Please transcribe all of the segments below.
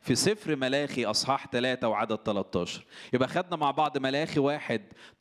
في سفر ملاخي اصحاح 3 وعدد 13 يبقى خدنا مع بعض ملاخي واحد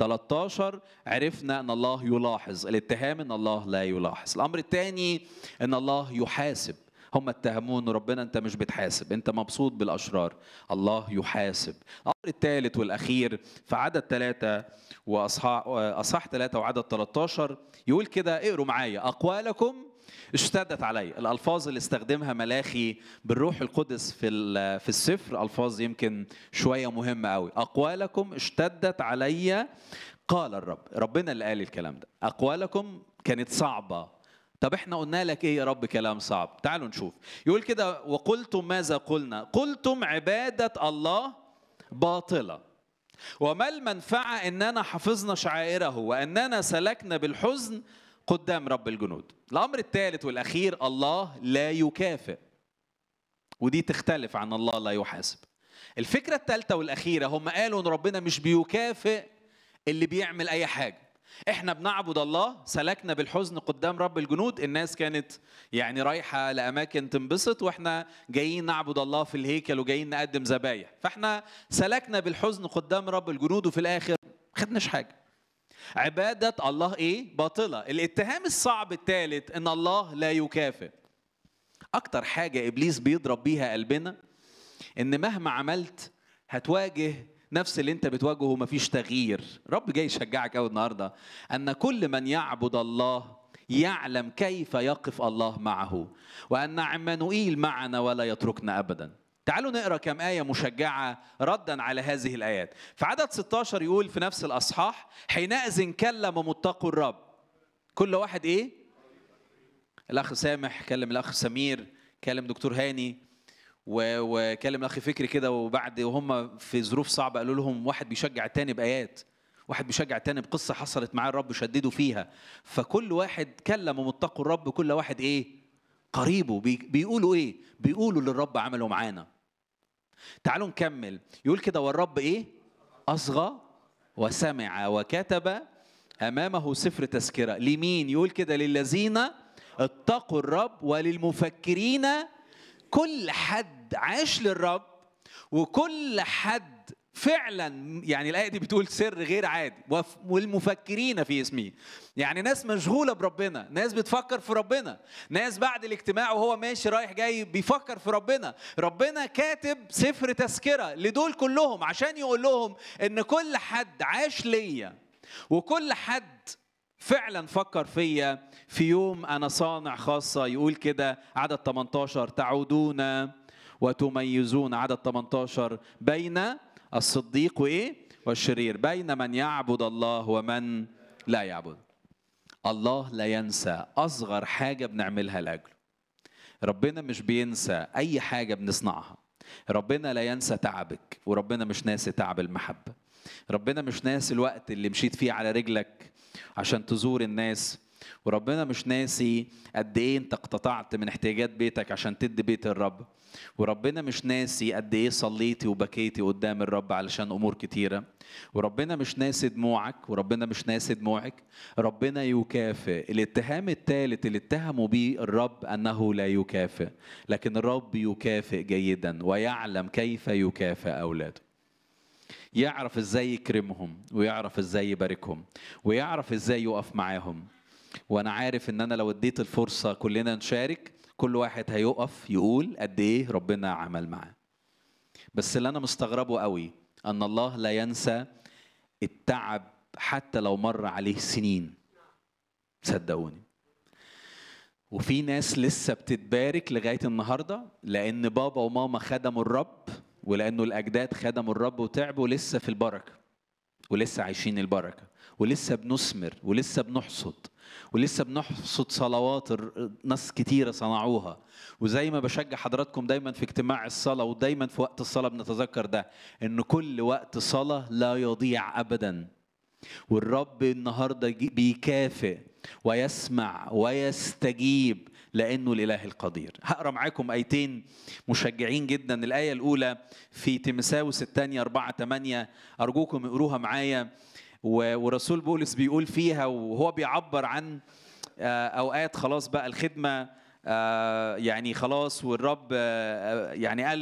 13 عرفنا ان الله يلاحظ الاتهام ان الله لا يلاحظ الامر الثاني ان الله يحاسب هم اتهموه ان ربنا انت مش بتحاسب انت مبسوط بالاشرار الله يحاسب الامر الثالث والاخير في عدد ثلاثة واصحاح اصحاح ثلاثة وعدد 13 يقول كده اقروا معايا اقوالكم اشتدت علي الالفاظ اللي استخدمها ملاخي بالروح القدس في في السفر الفاظ يمكن شويه مهمه قوي اقوالكم اشتدت علي قال الرب ربنا اللي قال الكلام ده اقوالكم كانت صعبه طب احنا قلنا لك ايه يا رب كلام صعب تعالوا نشوف يقول كده وقلتم ماذا قلنا قلتم عباده الله باطله وما المنفعه اننا حفظنا شعائره واننا سلكنا بالحزن قدام رب الجنود الامر الثالث والاخير الله لا يكافئ ودي تختلف عن الله لا يحاسب الفكره الثالثه والاخيره هم قالوا ان ربنا مش بيكافئ اللي بيعمل اي حاجه احنا بنعبد الله سلكنا بالحزن قدام رب الجنود الناس كانت يعني رايحه لاماكن تنبسط واحنا جايين نعبد الله في الهيكل وجايين نقدم ذبايح فاحنا سلكنا بالحزن قدام رب الجنود وفي الاخر خدناش حاجه عبادة الله إيه؟ باطلة الاتهام الصعب الثالث إن الله لا يكافئ أكتر حاجة إبليس بيضرب بيها قلبنا إن مهما عملت هتواجه نفس اللي انت بتواجهه ومفيش تغيير رب جاي يشجعك قوي النهارده ان كل من يعبد الله يعلم كيف يقف الله معه وان عمانوئيل معنا ولا يتركنا ابدا تعالوا نقرا كم آية مشجعة ردا على هذه الآيات. في عدد 16 يقول في نفس الأصحاح: حينئذ كلم متقوا الرب. كل واحد إيه؟ الأخ سامح كلم الأخ سمير، كلم دكتور هاني وكلم الأخ فكري كده وبعد وهم في ظروف صعبة قالوا لهم واحد بيشجع التاني بآيات. واحد بيشجع التاني بقصة حصلت معاه الرب شددوا فيها. فكل واحد كلم متقوا الرب كل واحد إيه؟ قريبه بيقولوا إيه؟ بيقولوا للرب عمله معانا. تعالوا نكمل يقول كده والرب ايه اصغى وسمع وكتب امامه سفر تذكره لمين يقول كده للذين اتقوا الرب وللمفكرين كل حد عاش للرب وكل حد فعلا يعني الايه دي بتقول سر غير عادي والمفكرين في اسمه يعني ناس مشغوله بربنا ناس بتفكر في ربنا ناس بعد الاجتماع وهو ماشي رايح جاي بيفكر في ربنا ربنا كاتب سفر تذكره لدول كلهم عشان يقول لهم ان كل حد عاش ليا وكل حد فعلا فكر فيا في يوم انا صانع خاصه يقول كده عدد 18 تعودون وتميزون عدد 18 بين الصديق وايه والشرير بين من يعبد الله ومن لا يعبد الله لا ينسى اصغر حاجه بنعملها لاجله ربنا مش بينسى اي حاجه بنصنعها ربنا لا ينسى تعبك وربنا مش ناسي تعب المحبه ربنا مش ناسي الوقت اللي مشيت فيه على رجلك عشان تزور الناس وربنا مش ناسي قد ايه انت اقتطعت من احتياجات بيتك عشان تدي بيت الرب وربنا مش ناسي قد ايه صليتي وبكيتي قدام الرب علشان امور كتيره وربنا مش ناسي دموعك وربنا مش ناسي دموعك ربنا يكافئ الاتهام الثالث اللي اتهموا بيه الرب انه لا يكافئ لكن الرب يكافئ جيدا ويعلم كيف يكافئ اولاده يعرف ازاي يكرمهم ويعرف ازاي يباركهم ويعرف ازاي يقف معاهم وانا عارف ان انا لو اديت الفرصه كلنا نشارك كل واحد هيقف يقول قد ايه ربنا عمل معاه بس اللي انا مستغربه قوي ان الله لا ينسى التعب حتى لو مر عليه سنين صدقوني وفي ناس لسه بتتبارك لغايه النهارده لان بابا وماما خدموا الرب ولانه الاجداد خدموا الرب وتعبوا لسه في البركه ولسه عايشين البركه ولسه بنثمر ولسه بنحصد ولسه بنحصد صلوات ناس كتيره صنعوها وزي ما بشجع حضراتكم دايما في اجتماع الصلاه ودايما في وقت الصلاه بنتذكر ده ان كل وقت صلاه لا يضيع ابدا والرب النهارده بيكافئ ويسمع ويستجيب لانه الاله القدير هقرا معاكم ايتين مشجعين جدا الايه الاولى في تيمساوس الثانيه 4 8 ارجوكم اقروها معايا ورسول بولس بيقول فيها وهو بيعبر عن اوقات خلاص بقى الخدمه يعني خلاص والرب يعني قال